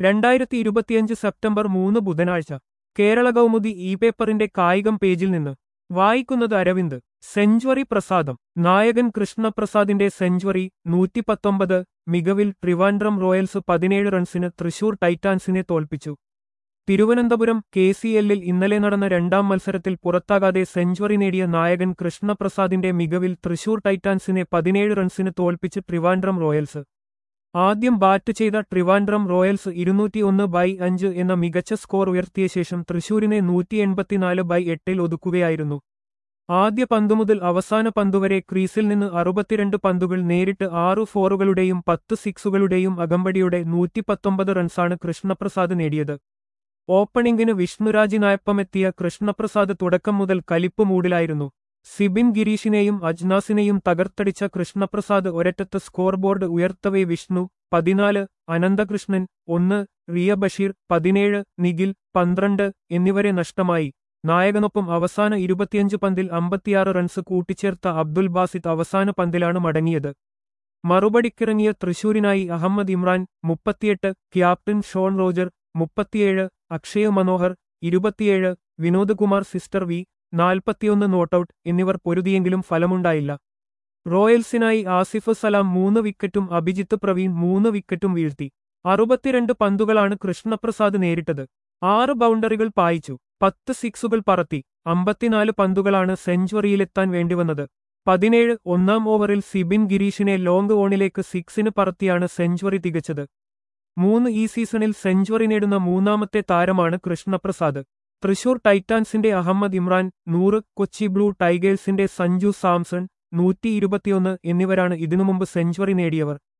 രണ്ടായിരത്തി ഇരുപത്തിയഞ്ച് സെപ്റ്റംബർ മൂന്ന് ബുധനാഴ്ച കേരള കൗമുദി ഇ പേപ്പറിന്റെ കായികം പേജിൽ നിന്ന് വായിക്കുന്നത് അരവിന്ദ് സെഞ്ച്വറി പ്രസാദം നായകൻ കൃഷ്ണപ്രസാദിന്റെ സെഞ്ച്വറി നൂറ്റിപ്പത്തൊമ്പത് മികവിൽ ട്രിവാൻഡ്രം റോയൽസ് പതിനേഴ് റൺസിന് തൃശൂർ ടൈറ്റാൻസിനെ തോൽപ്പിച്ചു തിരുവനന്തപുരം കെ സി എല്ലിൽ ഇന്നലെ നടന്ന രണ്ടാം മത്സരത്തിൽ പുറത്താകാതെ സെഞ്ച്വറി നേടിയ നായകൻ കൃഷ്ണപ്രസാദിന്റെ മികവിൽ തൃശൂർ ടൈറ്റാൻസിനെ പതിനേഴ് റൺസിന് തോൽപ്പിച്ച് ട്രിവാൻഡ്രം റോയൽസ് ആദ്യം ബാറ്റ് ചെയ്ത ട്രിവാൻഡ്രം റോയൽസ് ഇരുന്നൂറ്റിയൊന്ന് ബൈ അഞ്ച് എന്ന മികച്ച സ്കോർ ഉയർത്തിയ ശേഷം തൃശൂരിനെ നൂറ്റി എൺപത്തിനാല് ബൈ എട്ടിൽ ഒതുക്കുകയായിരുന്നു ആദ്യ പന്തുമുതൽ അവസാന പന്തുവരെ ക്രീസിൽ നിന്ന് അറുപത്തിരണ്ട് പന്തുകൾ നേരിട്ട് ആറു ഫോറുകളുടെയും പത്ത് സിക്സുകളുടെയും അകമ്പടിയുടെ നൂറ്റിപ്പത്തൊമ്പത് റൺസാണ് കൃഷ്ണപ്രസാദ് നേടിയത് ഓപ്പണിംഗിന് വിഷ്ണുരാജ് നായപ്പമെത്തിയ കൃഷ്ണപ്രസാദ് തുടക്കം മുതൽ കലിപ്പ് മൂഡിലായിരുന്നു സിബിൻ ഗിരീഷിനെയും അജ്നാസിനെയും തകർത്തടിച്ച കൃഷ്ണപ്രസാദ് ഒരറ്റത്ത് സ്കോർ ബോർഡ് ഉയർത്തവേ വിഷ്ണു പതിനാല് അനന്തകൃഷ്ണൻ ഒന്ന് റിയ ബഷീർ പതിനേഴ് നിഖിൽ പന്ത്രണ്ട് എന്നിവരെ നഷ്ടമായി നായകനൊപ്പം അവസാന ഇരുപത്തിയഞ്ച് പന്തിൽ അമ്പത്തിയാറ് റൺസ് കൂട്ടിച്ചേർത്ത അബ്ദുൽ ബാസിത്ത് അവസാന പന്തിലാണ് മടങ്ങിയത് മറുപടിക്കിറങ്ങിയ തൃശൂരിനായി അഹമ്മദ് ഇമ്രാൻ മുപ്പത്തിയെട്ട് ക്യാപ്റ്റൻ ഷോൺ റോജർ മുപ്പത്തിയേഴ് അക്ഷയ് മനോഹർ ഇരുപത്തിയേഴ് വിനോദ് കുമാർ സിസ്റ്റർ വി നാൽപ്പത്തിയൊന്ന് നോട്ടൌട്ട് എന്നിവർ പൊരുതിയെങ്കിലും ഫലമുണ്ടായില്ല റോയൽസിനായി ആസിഫ് സലാം മൂന്ന് വിക്കറ്റും അഭിജിത്ത് പ്രവീൺ മൂന്ന് വിക്കറ്റും വീഴ്ത്തി അറുപത്തിരണ്ട് പന്തുകളാണ് കൃഷ്ണപ്രസാദ് നേരിട്ടത് ആറ് ബൗണ്ടറികൾ പായിച്ചു പത്ത് സിക്സുകൾ പറത്തി അമ്പത്തിനാല് പന്തുകളാണ് സെഞ്ച്വറിയിലെത്താൻ വേണ്ടിവന്നത് പതിനേഴ് ഒന്നാം ഓവറിൽ സിബിൻ ഗിരീഷിനെ ലോങ് ഓണിലേക്ക് സിക്സിന് പറത്തിയാണ് സെഞ്ച്വറി തികച്ചത് മൂന്ന് ഈ സീസണിൽ സെഞ്ച്വറി നേടുന്ന മൂന്നാമത്തെ താരമാണ് കൃഷ്ണപ്രസാദ് തൃശൂർ ടൈറ്റാൻസിന്റെ അഹമ്മദ് ഇമ്രാൻ നൂറ് കൊച്ചി ബ്ലൂ ടൈഗേഴ്സിന്റെ സഞ്ജു സാംസൺ നൂറ്റി ഇരുപത്തിയൊന്ന് എന്നിവരാണ് ഇതിനു മുമ്പ് സെഞ്ച്വറി നേടിയവർ